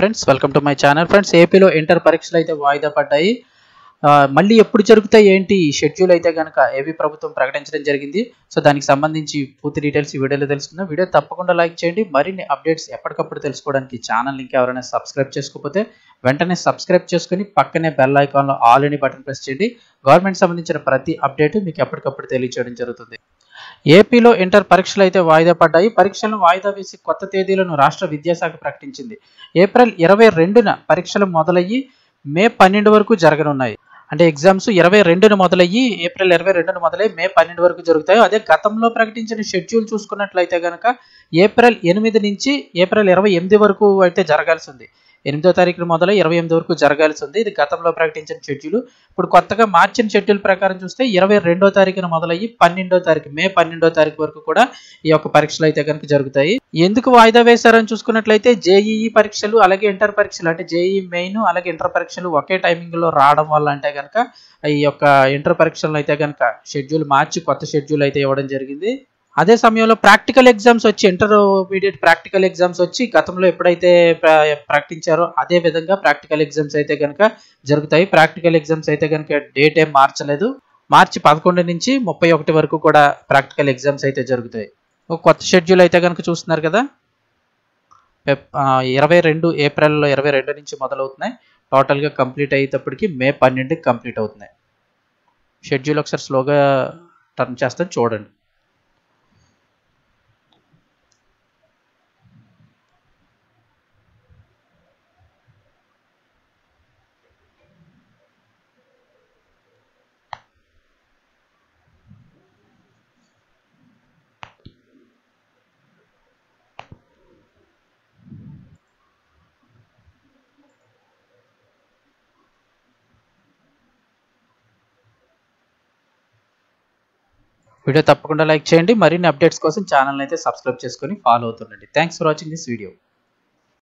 friends welcome to my channel friends ఏపీలో inter పరీక్షలు అయితే వాయిదా పడ్డాయి ఆ, మళ్ళీ ఎప్పుడు జరుగుతాయి ఏంటి షెడ్యూల్ అయితే కనుక ఏపీ ప్రభుత్వం ప్రకటించడం జరిగింది సో దానికి సంబంధించి పూర్తి డీటెయిల్స్ ఈ వీడియోలో తెలుసుకుందాం వీడియో తప్పకుండా లైక్ చేయండి మరిన్ని అప్డేట్స్ ఎప్పటికప్పుడు తెలుసుకోవడానికి ఛానల్ లింక్ ఎవరైనా సబ్స్క్రైబ్ చేసుకోకపోతే వెంటనే సబ్స్క్రైబ్ చేసుకుని పక్కనే బెల్ ఐకాన్లో ఆల్ అని బటన్ ప్రెస్ చేయండి గవర్నమెంట్ సంబంధించిన ప్రతి అప్డేట్ మీకు ఎప్పటికప్పుడు తెలియచేయడం జరుగుతుంది ఏపీలో ఇంటర్ పరీక్షలు అయితే వాయిదా పడ్డాయి పరీక్షలను వాయిదా వేసి కొత్త తేదీలను రాష్ట్ర విద్యాశాఖ ప్రకటించింది ఏప్రిల్ ఇరవై రెండున పరీక్షలు మొదలయ్యి మే పన్నెండు వరకు జరగనున్నాయి అంటే ఎగ్జామ్స్ ఇరవై రెండున మొదలయ్యి ఏప్రిల్ ఇరవై రెండున మొదలై మే పన్నెండు వరకు జరుగుతాయి అదే గతంలో ప్రకటించిన షెడ్యూల్ చూసుకున్నట్లయితే కనుక ఏప్రిల్ ఎనిమిది నుంచి ఏప్రిల్ ఇరవై ఎనిమిది వరకు అయితే జరగాల్సి ఉంది ఎనిమిదో తారీఖున మొదలై ఇరవై ఎనిమిది వరకు జరగాల్సి ఉంది ఇది గతంలో ప్రకటించిన షెడ్యూల్ ఇప్పుడు కొత్తగా మార్చిన షెడ్యూల్ ప్రకారం చూస్తే ఇరవై రెండో తారీఖున మొదలయ్యి పన్నెండో తారీఖు మే పన్నెండో తారీఖు వరకు కూడా ఈ యొక్క పరీక్షలు అయితే కనుక జరుగుతాయి ఎందుకు వాయిదా వేశారని చూసుకున్నట్లయితే జేఈఈ పరీక్షలు అలాగే ఇంటర్ పరీక్షలు అంటే జేఈ మెయిన్ అలాగే ఇంటర్ పరీక్షలు ఒకే టైమింగ్ లో రావడం వల్ల అంటే కనుక ఈ యొక్క ఇంటర్ పరీక్షలను అయితే కనుక షెడ్యూల్ మార్చి కొత్త షెడ్యూల్ అయితే ఇవ్వడం జరిగింది అదే సమయంలో ప్రాక్టికల్ ఎగ్జామ్స్ వచ్చి ఇంటర్మీడియట్ ప్రాక్టికల్ ఎగ్జామ్స్ వచ్చి గతంలో ఎప్పుడైతే ప్ర- ప్రకటించారో అదే విధంగా ప్రాక్టికల్ ఎగ్జామ్స్ అయితే కనుక జరుగుతాయి ప్రాక్టికల్ ఎగ్జామ్స్ అయితే కనుక డేట్ ఏం మార్చలేదు మార్చి పదకొండు నుంచి ముప్పై ఒకటి వరకు కూడా ప్రాక్టికల్ ఎగ్జామ్స్ అయితే జరుగుతాయి ఒక కొత్త షెడ్యూల్ అయితే కనుక చూస్తున్నారు కదా పెప్- ఆ, ఇరవై రెండు ఏప్రిల్లో ఇరవై రెండు నుంచి మొదలవుతున్నాయి టోటల్గా కంప్లీట్ అయ్యేటప్పటికి మే పన్నెండుకి కంప్లీట్ అవుతున్నాయి షెడ్యూల్ ఒకసారి స్లోగా టర్న్ చేస్తాను చూడండి వీడియో తప్పకుండా లైక్ చేయండి మరిన్ని అప్డేట్స్ కోసం ఛానల్ అయితే సబ్స్క్రైబ్ చేసుకొని ఫాలో అవుతుండండి thanks for watching this video